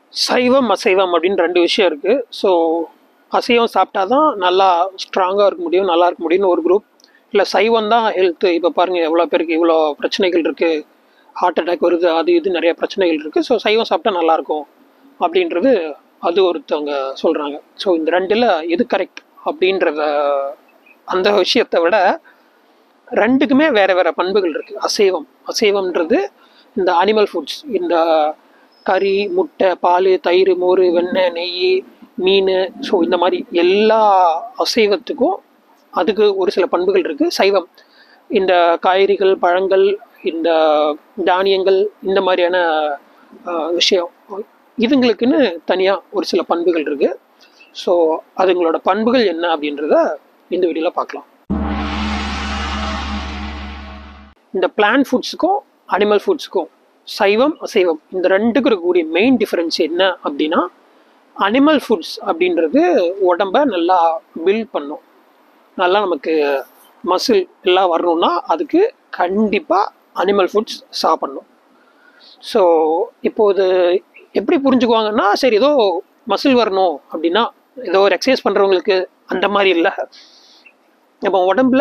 சைவம் அசைவம் அப்படின்னு ரெண்டு விஷயம் இருக்குது ஸோ அசைவம் சாப்பிட்டா தான் நல்லா ஸ்ட்ராங்காக இருக்க முடியும் நல்லா இருக்க முடியும்னு ஒரு குரூப் இல்லை சைவம் தான் ஹெல்த்து இப்போ பாருங்கள் எவ்வளோ பேருக்கு இவ்வளோ பிரச்சனைகள் இருக்குது ஹார்ட் அட்டாக் வருது அது இது நிறைய பிரச்சனைகள் இருக்குது ஸோ சைவம் சாப்பிட்டா நல்லாயிருக்கும் அப்படின்றது அது ஒருத்தவங்க சொல்கிறாங்க ஸோ இந்த ரெண்டில் எது கரெக்ட் அப்படின்றத அந்த விஷயத்தை விட ரெண்டுக்குமே வேறு வேறு பண்புகள் இருக்குது அசைவம் அசைவம்ன்றது இந்த அனிமல் ஃபுட்ஸ் இந்த கறி முட்டை பால் தயிர் மோர் வெண்ணெய் நெய் மீன் ஸோ இந்த மாதிரி எல்லா அசைவத்துக்கும் அதுக்கு ஒரு சில பண்புகள் இருக்குது சைவம் இந்த காய்கறிகள் பழங்கள் இந்த தானியங்கள் இந்த மாதிரியான ஆஹ், விஷயம் இதுங்களுக்குன்னு தனியாக ஒரு சில பண்புகள் இருக்குது ஸோ அதுங்களோட பண்புகள் என்ன அப்படின்றத இந்த வீடியோவில் பார்க்கலாம் இந்த பிளான் ஃபுட்ஸுக்கும் அனிமல் ஃபுட்ஸுக்கும் சைவம் அசைவம் இந்த ரெண்டுக்கும் இருக்கக்கூடிய மெயின் டிஃப்ரென்ஸ் என்ன அப்படின்னா அனிமல் ஃபுட்ஸ் அப்படின்றது உடம்ப நல்லா பில்ட் பண்ணும் நல்லா நமக்கு மசில் எல்லாம் வரணும்னா அதுக்கு கண்டிப்பாக அனிமல் ஃபுட்ஸ் சாப்பிட்ணும் ஸோ இப்போது எப்படி புரிஞ்சுக்குவாங்கன்னா சரி ஏதோ மசில் வரணும் அப்படின்னா ஏதோ ஒரு எக்ஸசைஸ் பண்ணுறவங்களுக்கு அந்த மாதிரி இல்லை இப்போ உடம்புல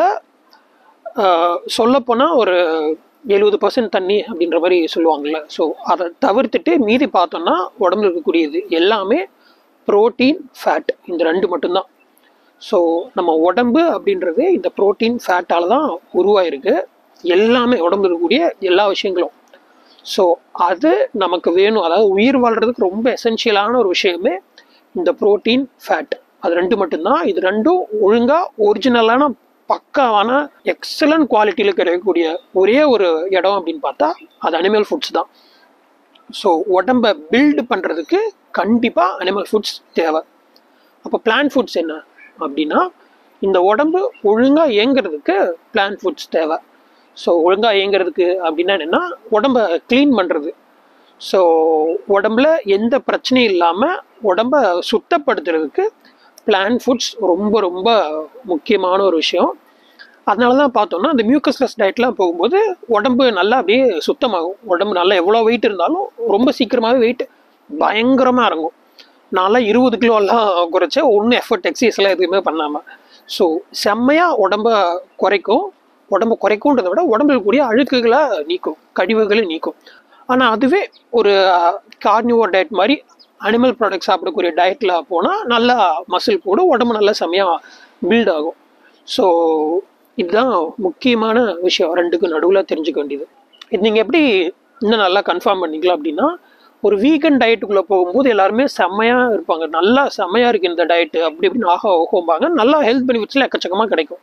சொல்லப்போனால் ஒரு எழுபது பர்சன்ட் தண்ணி அப்படின்ற மாதிரி சொல்லுவாங்கள்ல ஸோ அதை தவிர்த்துட்டு மீதி பார்த்தோம்னா உடம்புல இருக்கக்கூடியது எல்லாமே புரோட்டீன் ஃபேட் இந்த ரெண்டு மட்டும்தான் ஸோ நம்ம உடம்பு அப்படின்றது இந்த புரோட்டீன் ஃபேட்டால் தான் உருவாயிருக்கு எல்லாமே உடம்புல இருக்கக்கூடிய எல்லா விஷயங்களும் ஸோ அது நமக்கு வேணும் அதாவது உயிர் வாழ்கிறதுக்கு ரொம்ப எசென்ஷியலான ஒரு விஷயமே இந்த புரோட்டீன் ஃபேட் அது ரெண்டு மட்டும்தான் இது ரெண்டும் ஒழுங்காக ஒரிஜினலான பக்காவான எக்ஸலண்ட் குவாலிட்டியில் கிடைக்கக்கூடிய ஒரே ஒரு இடம் அப்படின்னு பார்த்தா அது அனிமல் ஃபுட்ஸ் தான் ஸோ உடம்பை பில்டு பண்ணுறதுக்கு கண்டிப்பாக அனிமல் ஃபுட்ஸ் தேவை அப்போ பிளான் ஃபுட்ஸ் என்ன அப்படின்னா இந்த உடம்பு ஒழுங்காக இயங்குறதுக்கு பிளான் ஃபுட்ஸ் தேவை ஸோ ஒழுங்காக இயங்குறதுக்கு அப்படின்னா என்னென்னா உடம்பை க்ளீன் பண்ணுறது ஸோ உடம்புல எந்த பிரச்சனையும் இல்லாமல் உடம்பை சுத்தப்படுத்துறதுக்கு பிளான் ஃபுட்ஸ் ரொம்ப ரொம்ப முக்கியமான ஒரு விஷயம் அதனால தான் பார்த்தோம்னா அந்த மியூக்கஸ்லெஸ் டயட்லாம் போகும்போது உடம்பு நல்லா அப்படியே சுத்தமாகும் உடம்பு நல்லா எவ்வளோ வெயிட் இருந்தாலும் ரொம்ப சீக்கிரமாகவே வெயிட் பயங்கரமாக இறங்கும் நான்லாம் இருபது கிலோலாம் குறைச்சேன் ஒன்றும் எஃபர்ட் எக்ஸசைஸ்லாம் எதுவுமே பண்ணாமல் ஸோ செம்மையாக உடம்ப குறைக்கும் உடம்ப குறைக்கும்ன்றதை விட உடம்புல இருக்கக்கூடிய அழுக்குகளை நீக்கும் கழிவுகளை நீக்கும் ஆனால் அதுவே ஒரு கார்னிவோர் டயட் மாதிரி அனிமல் ப்ராடக்ட் சாப்பிடக்கூடிய டயட்டில் போனால் நல்லா மசில் போடும் உடம்பு நல்லா செம்மையாக பில்ட் ஆகும் ஸோ இதுதான் முக்கியமான விஷயம் ரெண்டுக்கும் நடுவில் தெரிஞ்சுக்க வேண்டியது இது நீங்கள் எப்படி இன்னும் நல்லா கன்ஃபார்ம் பண்ணிக்கலாம் அப்படின்னா ஒரு வீக்கெண்ட் டயட்டுக்குள்ளே போகும்போது எல்லாருமே செம்மையாக இருப்பாங்க நல்லா செம்மையாக இருக்குது இந்த டயட்டு அப்படி இப்படின்னு ஆக ஓகோம்பாங்க நல்லா ஹெல்த் பெனிஃபிட்ஸில் எக்கச்சக்கமாக கிடைக்கும்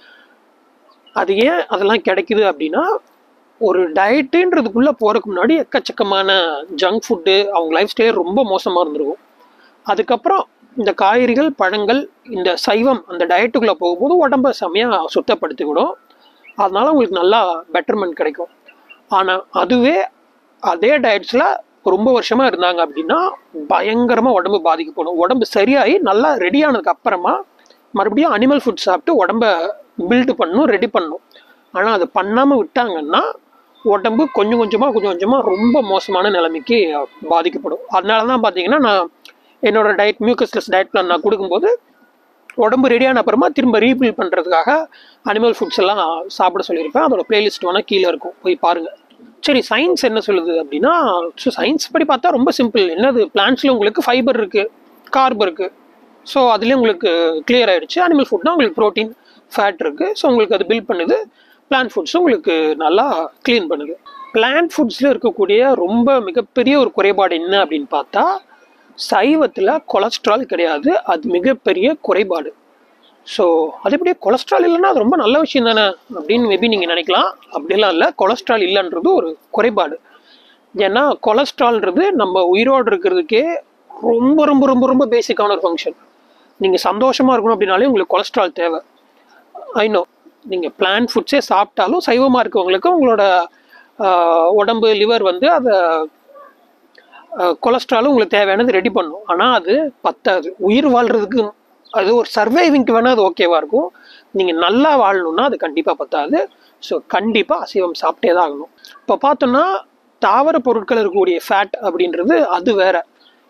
அது ஏன் அதெல்லாம் கிடைக்குது அப்படின்னா ஒரு டயட்டுன்றதுக்குள்ளே போகிறதுக்கு முன்னாடி எக்கச்சக்கமான ஜங்க் ஃபுட்டு அவங்க லைஃப் ஸ்டைல் ரொம்ப மோசமாக இருந்திருக்கும் அதுக்கப்புறம் இந்த காய்கறிகள் பழங்கள் இந்த சைவம் அந்த டயட்டுக்குள்ளே போகும்போது உடம்ப செம்மையாக சுத்தப்படுத்தி விடும் அதனால உங்களுக்கு நல்லா பெட்டர்மெண்ட் கிடைக்கும் ஆனால் அதுவே அதே டயட்ஸில் ரொம்ப வருஷமாக இருந்தாங்க அப்படின்னா பயங்கரமாக உடம்பு பாதிக்கப்படும் உடம்பு சரியாகி நல்லா ரெடி ஆனதுக்கு அப்புறமா மறுபடியும் அனிமல் ஃபுட் சாப்பிட்டு உடம்ப பில்டு பண்ணணும் ரெடி பண்ணணும் ஆனால் அது பண்ணாமல் விட்டாங்கன்னா உடம்பு கொஞ்சம் கொஞ்சமாக கொஞ்சம் கொஞ்சமாக ரொம்ப மோசமான நிலைமைக்கு பாதிக்கப்படும் அதனால தான் பார்த்தீங்கன்னா நான் என்னோட டயட் மியூக்கஸ்லெஸ் டயட் பிளான் நான் கொடுக்கும்போது உடம்பு ரெடியான அப்புறமா திரும்ப ரீபில் பண்ணுறதுக்காக அனிமல் ஃபுட்ஸ் எல்லாம் சாப்பிட சொல்லியிருப்பேன் அதோட பிளேலிஸ்ட் வேணால் கீழே இருக்கும் போய் பாருங்கள் சரி சயின்ஸ் என்ன சொல்லுது அப்படின்னா ஸோ சயின்ஸ் படி பார்த்தா ரொம்ப சிம்பிள் என்னது பிளான்ஸில் உங்களுக்கு ஃபைபர் இருக்குது கார்ப் இருக்குது ஸோ அதுலேயே உங்களுக்கு கிளியர் ஆயிடுச்சு அனிமல் ஃபுட்னா உங்களுக்கு ப்ரோட்டீன் ஃபேட் இருக்குது ஸோ உங்களுக்கு அது பில்ட் பண்ணுது பிளான்ட் ஃபுட்ஸும் உங்களுக்கு நல்லா க்ளீன் பண்ணுது பிளான்ட் ஃபுட்ஸில் இருக்கக்கூடிய ரொம்ப மிகப்பெரிய ஒரு குறைபாடு என்ன அப்படின்னு பார்த்தா சைவத்தில் கொலஸ்ட்ரால் கிடையாது அது மிகப்பெரிய குறைபாடு ஸோ அது எப்படியே கொலஸ்ட்ரால் இல்லைன்னா அது ரொம்ப நல்ல விஷயம் தானே அப்படின்னு மேபி நீங்கள் நினைக்கலாம் அப்படிலாம் இல்லை கொலஸ்ட்ரால் இல்லைன்றது ஒரு குறைபாடு ஏன்னா கொலஸ்ட்ரால்ன்றது நம்ம உயிரோடு இருக்கிறதுக்கே ரொம்ப ரொம்ப ரொம்ப ரொம்ப பேசிக்கான ஒரு ஃபங்க்ஷன் நீங்கள் சந்தோஷமாக இருக்கணும் அப்படின்னாலே உங்களுக்கு கொலஸ்ட்ரால் தேவை ஐநோ நீங்கள் பிளான் ஃபுட்ஸே சாப்பிட்டாலும் சைவமாக இருக்கவங்களுக்கு உங்களோட ஆஹ், உடம்பு லிவர் வந்து அதை கொலஸ்ட்ராலும் உங்களுக்கு தேவையானது ரெடி பண்ணும் ஆனால் அது பத்தாது உயிர் வாழ்கிறதுக்கு அது ஒரு சர்வைவிங்க்கு வேணால் அது ஓகேவாக இருக்கும் நீங்கள் நல்லா வாழணும்னா அது கண்டிப்பாக பத்தாது ஸோ கண்டிப்பாக அசைவம் சாப்பிட்டே தான் ஆகணும் இப்போ பார்த்தோம்னா தாவர பொருட்கள் இருக்கக்கூடிய ஃபேட் அப்படின்றது அது வேற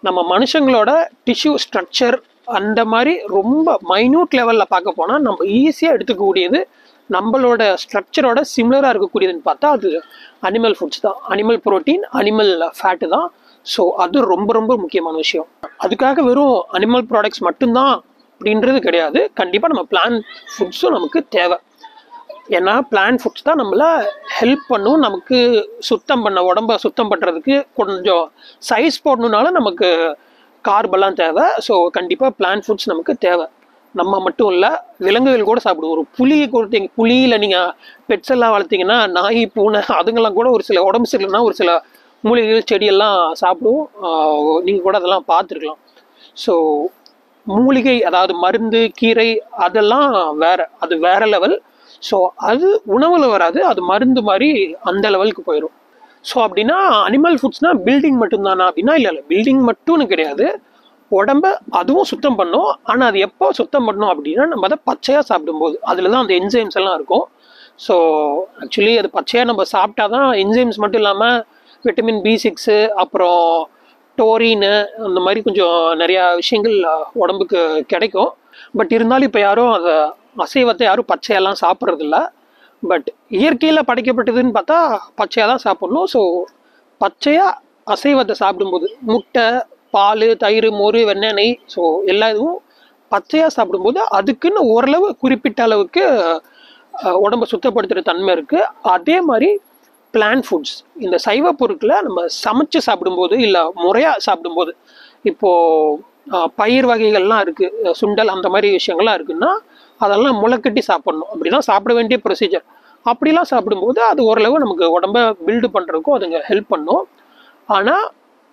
நம்ம மனுஷங்களோட டிஷ்யூ ஸ்ட்ரக்சர் அந்த மாதிரி ரொம்ப மைன்யூட் லெவலில் பார்க்க போனால் நம்ம ஈஸியாக எடுத்துக்கக்கூடியது நம்மளோட ஸ்ட்ரக்சரோட சிமிலராக இருக்கக்கூடியதுன்னு பார்த்தா அது அனிமல் ஃபுட்ஸ் தான் அனிமல் புரோட்டீன் அனிமல் ஃபேட்டு தான் ஸோ அது ரொம்ப ரொம்ப முக்கியமான விஷயம் அதுக்காக வெறும் அனிமல் ப்ராடக்ட்ஸ் மட்டும்தான் அப்படின்றது கிடையாது கண்டிப்பாக நம்ம பிளான் ஃபுட்ஸும் நமக்கு தேவை ஏன்னா பிளான் ஃபுட்ஸ் தான் நம்மளை ஹெல்ப் பண்ணும் நமக்கு சுத்தம் பண்ண உடம்ப சுத்தம் பண்ணுறதுக்கு கொஞ்சம் சைஸ் போடணுன்னாலும் நமக்கு கார்பெல்லாம் தேவை ஸோ கண்டிப்பாக பிளான் ஃபுட்ஸ் நமக்கு தேவை நம்ம மட்டும் இல்லை விலங்குகள் கூட சாப்பிடுவோம் ஒரு புளி கொடுத்தீங்க புளியில் நீங்கள் பெட்ஸ் எல்லாம் வளர்த்தீங்கன்னா நாய் பூனை அதுங்கெல்லாம் கூட ஒரு சில உடம்பு சரியில்லைன்னா ஒரு சில மூலிகைகள் செடியெல்லாம் சாப்பிடும் நீங்கள் கூட அதெல்லாம் பார்த்துருக்கலாம் ஸோ மூலிகை அதாவது மருந்து கீரை அதெல்லாம் வேற அது வேற லெவல் ஸோ அது உணவில் வராது அது மருந்து மாதிரி அந்த லெவலுக்கு போயிடும் ஸோ அப்படின்னா அனிமல் ஃபுட்ஸ்னால் பில்டிங் மட்டும்தானா அப்படின்னா இல்லை இல்லை பில்டிங் மட்டும்னு கிடையாது உடம்ப அதுவும் சுத்தம் பண்ணும் ஆனால் அது எப்போ சுத்தம் பண்ணும் அப்படின்னா நம்ம அதை பச்சையாக சாப்பிடும்போது அதில் தான் அந்த என்சைம்ஸ் எல்லாம் இருக்கும் ஸோ ஆக்சுவலி அது பச்சையாக நம்ம சாப்பிட்டா தான் என்சைம்ஸ் மட்டும் இல்லாமல் விட்டமின் பி சிக்ஸு அப்புறம் டோரின்னு அந்த மாதிரி கொஞ்சம் நிறையா விஷயங்கள் உடம்புக்கு கிடைக்கும் பட் இருந்தாலும் இப்போ யாரும் அதை அசைவத்தை யாரும் பச்சையெல்லாம் சாப்பிட்றதில்ல பட் இயற்கையில் படைக்கப்பட்டதுன்னு பார்த்தா பச்சையாக தான் சாப்பிட்ணும் ஸோ பச்சையாக அசைவத்தை சாப்பிடும்போது முட்டை பால் தயிர் மோர் வெண்ணெய் நெய் ஸோ எல்லா இதுவும் பச்சையாக சாப்பிடும்போது அதுக்குன்னு ஓரளவு குறிப்பிட்ட அளவுக்கு அஹ், உடம்ப சுத்தப்படுத்துகிற தன்மை இருக்குது அதே மாதிரி பிளான் ஃபுட்ஸ் இந்த சைவ பொருட்களை நம்ம சமைச்சு சாப்பிடும்போது இல்லை முறையாக சாப்பிடும்போது இப்போது பயிர் வகைகள்லாம் இருக்குது சுண்டல் அந்த மாதிரி விஷயங்கள்லாம் இருக்குன்னா அதெல்லாம் முளைக்கட்டி சாப்பிடணும் அப்படி தான் சாப்பிட வேண்டிய ப்ரொசீஜர் அப்படிலாம் சாப்பிடும்போது அது ஓரளவு நமக்கு உடம்ப பில்டு பண்ணுறதுக்கும் அதுங்க ஹெல்ப் பண்ணும் ஆனால்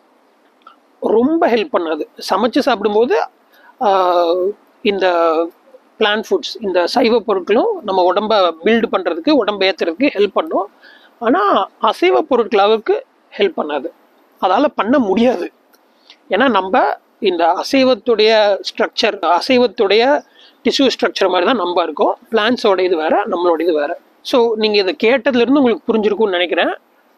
ரொம்ப ஹெல்ப் பண்ணாது சமைச்சு சாப்பிடும்போது ஆஹ், இந்த பிளான் ஃபுட்ஸ் இந்த சைவ பொருட்களும் நம்ம உடம்ப பில்டு பண்ணுறதுக்கு உடம்ப ஏற்றுறதுக்கு ஹெல்ப் பண்ணும் ஆனால் அசைவ பொருட்கள் அளவுக்கு ஹெல்ப் பண்ணாது அதால் பண்ண முடியாது ஏன்னா நம்ம இந்த அசைவத்துடைய ஸ்ட்ரக்சர் அசைவத்துடைய டிஷ்யூ ஸ்ட்ரக்சர் மாதிரி தான் நம்ம இருக்கோம் பிளான்ஸோட இது வேற நம்மளோட இது வேற ஸோ நீங்கள் இதை கேட்டதுலேருந்து உங்களுக்கு புரிஞ்சிருக்கும்னு நினைக்கிறேன்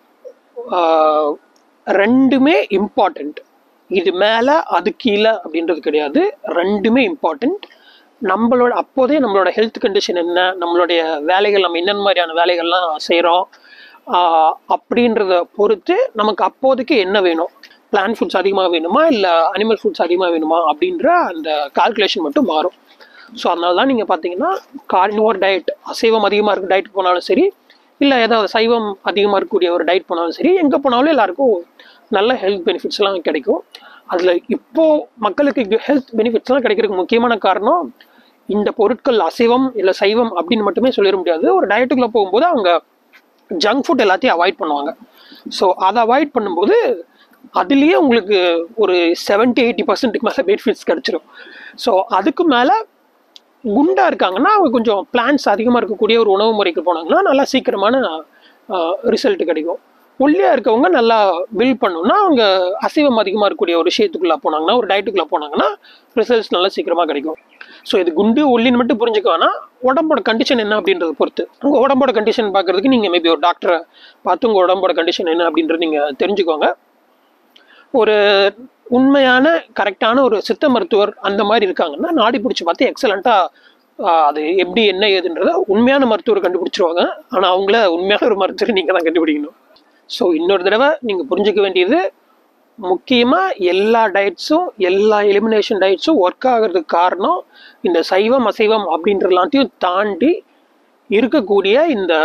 ஆஹ் ரெண்டுமே இம்பார்ட்டண்ட் இது மேலே அது கீழே அப்படின்றது கிடையாது ரெண்டுமே இம்பார்ட்டண்ட் நம்மளோட அப்போதே நம்மளோட ஹெல்த் கண்டிஷன் என்ன நம்மளுடைய வேலைகள் நம்ம என்னென்ன மாதிரியான வேலைகள்லாம் செய்கிறோம் அப்படின்றத பொறுத்து நமக்கு அப்போதைக்கு என்ன வேணும் பிளான் ஃபுட்ஸ் அதிகமாக வேணுமா இல்லை அனிமல் ஃபுட்ஸ் அதிகமாக வேணுமா அப்படின்ற அந்த கால்குலேஷன் மட்டும் மாறும் ஸோ அதனால தான் நீங்கள் பார்த்தீங்கன்னா கார்னிவோர் டயட் அசைவம் அதிகமாக இருக்க டயட் போனாலும் சரி இல்லை ஏதாவது சைவம் அதிகமாக இருக்கக்கூடிய ஒரு டயட் போனாலும் சரி எங்கே போனாலும் எல்லாருக்கும் நல்ல ஹெல்த் பெனிஃபிட்ஸ்லாம் கிடைக்கும் அதில் இப்போது மக்களுக்கு ஹெல்த் பெனிஃபிட்ஸ்லாம் கிடைக்கிறதுக்கு முக்கியமான காரணம் இந்த பொருட்கள் அசைவம் இல்லை சைவம் அப்படின்னு மட்டுமே சொல்லிட முடியாது ஒரு டயட்டுக்குள்ளே போகும்போது அவங்க ஜங்க் ஃபுட் எல்லாத்தையும் அவாய்ட் பண்ணுவாங்க ஸோ அதை அவாய்ட் பண்ணும்போது அதுலேயே உங்களுக்கு ஒரு செவன்ட்டி எயிட்டி பர்சன்ட்டுக்கு மேலே பெனிஃபிட்ஸ் கிடச்சிரும் ஸோ அதுக்கு மேலே குண்டா இருக்காங்கன்னா அவங்க கொஞ்சம் பிளான்ஸ் அதிகமாக இருக்கக்கூடிய ஒரு உணவு முறைக்கு போனாங்கன்னா நல்லா சீக்கிரமான ரிசல்ட் கிடைக்கும் ஒல்லியா இருக்கவங்க நல்லா பில்ட் பண்ணணும்னா அவங்க அசைவம் அதிகமாக இருக்கக்கூடிய ஒரு விஷயத்துக்குள்ளே போனாங்கன்னா ஒரு டயட்டுக்குள்ளே போனாங்கன்னா ரிசல்ட்ஸ் நல்லா சீக்கிரமாக கிடைக்கும் ஸோ இது குண்டு ஒல்லின்னு மட்டும் புரிஞ்சுக்க வேணாம் உடம்போட கண்டிஷன் என்ன அப்படின்றத பொறுத்து உங்கள் உடம்போட கண்டிஷன் பார்க்கறதுக்கு நீங்கள் மேபி ஒரு டாக்டரை பார்த்து உங்கள் உடம்போட கண்டிஷன் என்ன அப்படின்றது நீங்கள் தெரிஞ்சுக்கோங்க ஒரு உண்மையான கரெக்டான ஒரு சித்த மருத்துவர் அந்த மாதிரி இருக்காங்கன்னா நாடி பிடிச்சி பார்த்து எக்ஸலண்ட்டாக அது எப்படி என்ன ஏதுன்றத உண்மையான மருத்துவர் கண்டுபிடிச்சிருவாங்க ஆனால் அவங்கள உண்மையான ஒரு மருத்துவர் நீங்கள் தான் கண்டுபிடிக்கணும் ஸோ இன்னொரு தடவை நீங்கள் புரிஞ்சுக்க வேண்டியது முக்கியமாக எல்லா டயட்ஸும் எல்லா எலிமினேஷன் டயட்ஸும் ஒர்க் ஆகிறதுக்கு காரணம் இந்த சைவம் அசைவம் அப்படின்ற எல்லாத்தையும் தாண்டி இருக்கக்கூடிய இந்த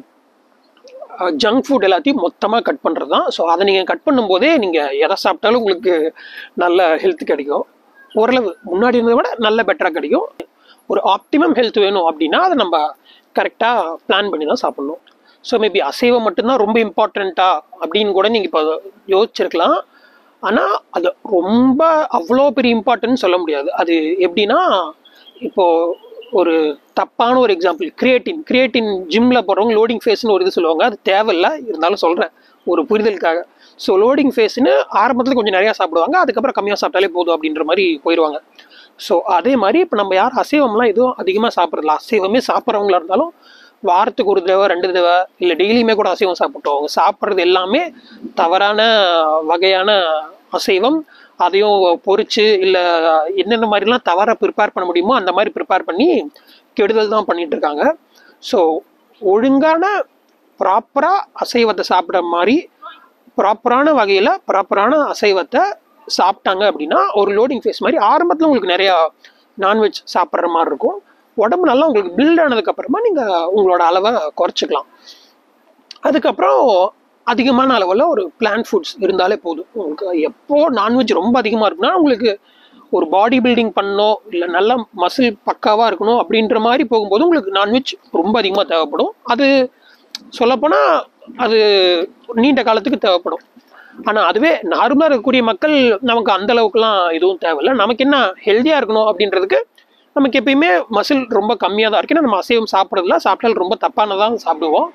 ஜங்க் ஃபுட் எல்லாத்தையும் மொத்தமாக கட் பண்ணுறது தான் ஸோ அதை நீங்கள் கட் பண்ணும்போதே நீங்கள் எதை சாப்பிட்டாலும் உங்களுக்கு நல்ல ஹெல்த் கிடைக்கும் ஓரளவு முன்னாடி இருந்ததை விட நல்ல பெட்டராக கிடைக்கும் ஒரு ஆப்டிமம் ஹெல்த் வேணும் அப்படின்னா அதை நம்ம கரெக்டாக பிளான் பண்ணி தான் சாப்பிட்ணும் ஸோ மேபி அசைவம் மட்டும்தான் ரொம்ப இம்பார்ட்டண்ட்டா அப்படின்னு கூட நீங்கள் இப்போ யோசிச்சிருக்கலாம் ஆனால் அது ரொம்ப அவ்வளோ பெரிய இம்பார்ட்டன்ட் சொல்ல முடியாது அது எப்படின்னா இப்போது ஒரு தப்பான ஒரு எக்ஸாம்பிள் கிரியேட்டின் கிரியேட்டின் ஜிம்ல போகிறவங்க லோடிங் ஃபேஸ்னு ஒரு இது சொல்லுவாங்க அது தேவையில்ல இருந்தாலும் சொல்கிறேன் ஒரு புரிதலுக்காக ஸோ லோடிங் ஃபேஸ்னு ஆரம்பத்தில் கொஞ்சம் நிறையா சாப்பிடுவாங்க அதுக்கப்புறம் கம்மியாக சாப்பிட்டாலே போதும் அப்படின்ற மாதிரி போயிடுவாங்க ஸோ அதே மாதிரி இப்போ நம்ம யார் அசைவம்லாம் எதுவும் அதிகமாக சாப்பிட்றதில்ல அசைவமே சாப்பிட்றவங்களா இருந்தாலும் வாரத்துக்கு ஒரு தடவை ரெண்டு தடவை இல்லை டெய்லியுமே கூட அசைவம் சாப்பிட்டோம் அவங்க சாப்பிட்றது எல்லாமே தவறான வகையான அசைவம் அதையும் பொரிச்சு இல்லை என்னென்ன மாதிரிலாம் தவறாக ப்ரிப்பேர் பண்ண முடியுமோ அந்த மாதிரி ப்ரிப்பேர் பண்ணி கெடுதல் தான் பண்ணிட்டு இருக்காங்க ஸோ ஒழுங்கான ப்ராப்பராக அசைவத்தை சாப்பிட்ற மாதிரி ப்ராப்பரான வகையில் ப்ராப்பரான அசைவத்தை சாப்பிட்டாங்க அப்படின்னா ஒரு லோடிங் ஃபேஸ் மாதிரி ஆரம்பத்தில் உங்களுக்கு நிறையா நான்வெஜ் சாப்பிட்ற மாதிரி இருக்கும் உடம்பு நல்லா உங்களுக்கு பில்ட் ஆனதுக்கப்புறமா நீங்கள் உங்களோட அளவை குறைச்சிக்கலாம் அதுக்கப்புறம் அதிகமான அளவில் ஒரு பிளான் ஃபுட்ஸ் இருந்தாலே போதும் உங்களுக்கு எப்போ நான்வெஜ் ரொம்ப அதிகமாக இருக்குன்னா உங்களுக்கு ஒரு பாடி பில்டிங் பண்ணணும் இல்லை நல்ல மசில் பக்காவாக இருக்கணும் அப்படின்ற மாதிரி போகும்போது உங்களுக்கு நான்வெஜ் ரொம்ப அதிகமாக தேவைப்படும் அது சொல்லப்போனால் அது நீண்ட காலத்துக்கு தேவைப்படும் ஆனால் அதுவே நார்மலாக இருக்கக்கூடிய மக்கள் நமக்கு அந்த அளவுக்குலாம் எதுவும் தேவையில்லை நமக்கு என்ன ஹெல்த்தியாக இருக்கணும் அப்படின்றதுக்கு நமக்கு எப்பயுமே மசில் ரொம்ப கம்மியாக தான் இருக்கு ஏன்னா நம்ம அசைவம் சாப்பிட்றதுல சாப்பிட்டால் ரொம்ப தப்பானதான் சாப்பிடுவோம்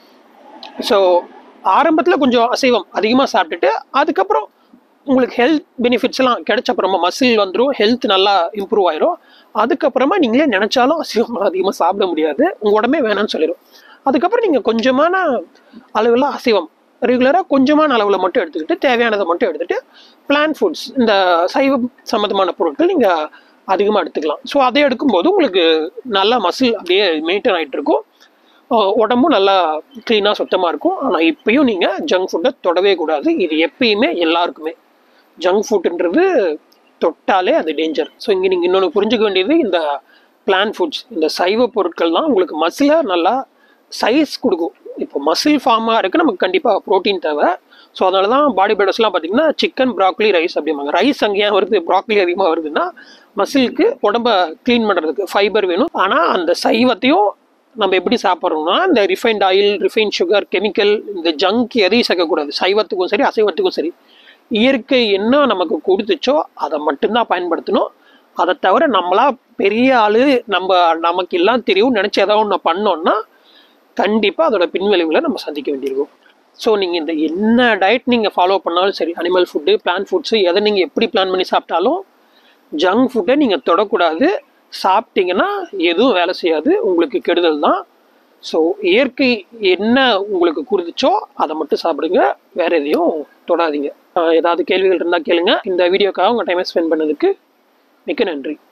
ஸோ ஆரம்பத்தில் கொஞ்சம் அசைவம் அதிகமாக சாப்பிட்டுட்டு அதுக்கப்புறம் உங்களுக்கு ஹெல்த் பெனிஃபிட்ஸ்லாம் கிடைச்ச அப்புறமா மசில் வந்துடும் ஹெல்த் நல்லா இம்ப்ரூவ் ஆயிரும் அதுக்கப்புறமா நீங்களே நினச்சாலும் அசைவம் அதிகமாக சாப்பிட முடியாது உங்கள் உடம்பே வேணாம்னு சொல்லிடும் அதுக்கப்புறம் நீங்கள் கொஞ்சமான அளவில் அசைவம் ரெகுலராக கொஞ்சமான அளவில் மட்டும் எடுத்துக்கிட்டு தேவையானதை மட்டும் எடுத்துகிட்டு பிளான் ஃபுட்ஸ் இந்த சைவம் சம்மந்தமான பொருட்கள் நீங்கள் அதிகமாக எடுத்துக்கலாம் ஸோ அதை எடுக்கும்போது உங்களுக்கு நல்லா மசில் அப்படியே மெயின்டைன் ஆகிட்டு இருக்கும் அஹ் உடம்பும் நல்லா க்ளீனாக சுத்தமாக இருக்கும் ஆனால் இப்பயும் நீங்கள் ஜங்க் ஃபுட்டை தொடவே கூடாது இது எப்பயுமே எல்லாருக்குமே ஜங்க் ஃபுட்டுன்றது தொட்டாலே அது டேஞ்சர் ஸோ இங்கே நீங்கள் இன்னொன்று புரிஞ்சுக்க வேண்டியது இந்த பிளான் ஃபுட்ஸ் இந்த சைவ பொருட்கள் தான் உங்களுக்கு மசிலை நல்லா சைஸ் கொடுக்கும் இப்போ மசில் ஃபார்மாக இருக்குது நமக்கு கண்டிப்பாக ப்ரோட்டீன் தேவை ஸோ அதனால தான் பாடி பில்டர்ஸ்லாம் பார்த்தீங்கன்னா சிக்கன் ப்ராக்லி ரைஸ் அப்படிம்பாங்க ரைஸ் அங்கே ஏன் வருது ப்ராக்லி அதிகமாக வருதுன்னா மசிலுக்கு உடம்ப க்ளீன் பண்ணுறதுக்கு ஃபைபர் வேணும் ஆனால் அந்த சைவத்தையும் நம்ம எப்படி சாப்பிட்றோம்னா இந்த refined oil refined sugar chemical இந்த ஜங்க் எதையும் சேர்க்கக்கூடாது சைவத்துக்கும் சரி அசைவத்துக்கும் சரி இயற்கை என்ன நமக்கு கொடுத்துச்சோ அதை மட்டும்தான் பயன்படுத்தணும் அதை தவிர நம்மளா பெரிய ஆளு நம்ம நமக்கு எல்லாம் தெரியும் நினச்சி ஏதாவது ஒன்று பண்ணோம்னா கண்டிப்பாக அதோட பின்விளைவுகளை நம்ம சந்திக்க வேண்டியிருக்கும் ஸோ நீங்கள் இந்த என்ன டயட் நீங்கள் ஃபாலோ பண்ணாலும் சரி அனிமல் ஃபுட்டு பிளான் ஃபுட்ஸு எதை நீங்கள் எப்படி பிளான் பண்ணி சாப்பிட்டாலும் ஜங்க் ஃபுட்டை நீங்கள் தொடக்கூடாது சாப்பிட்டீங்கன்னா எதுவும் வேலை செய்யாது உங்களுக்கு கெடுதல் தான் ஸோ இயற்கை என்ன உங்களுக்கு கொடுத்துச்சோ அதை மட்டும் சாப்பிடுங்க வேற எதையும் தொடாதீங்க ஆஹ் ஏதாவது கேள்விகள் இருந்தால் கேளுங்க இந்த வீடியோக்காக உங்கள் டைமை ஸ்பெண்ட் பண்ணதுக்கு மிக்க நன்றி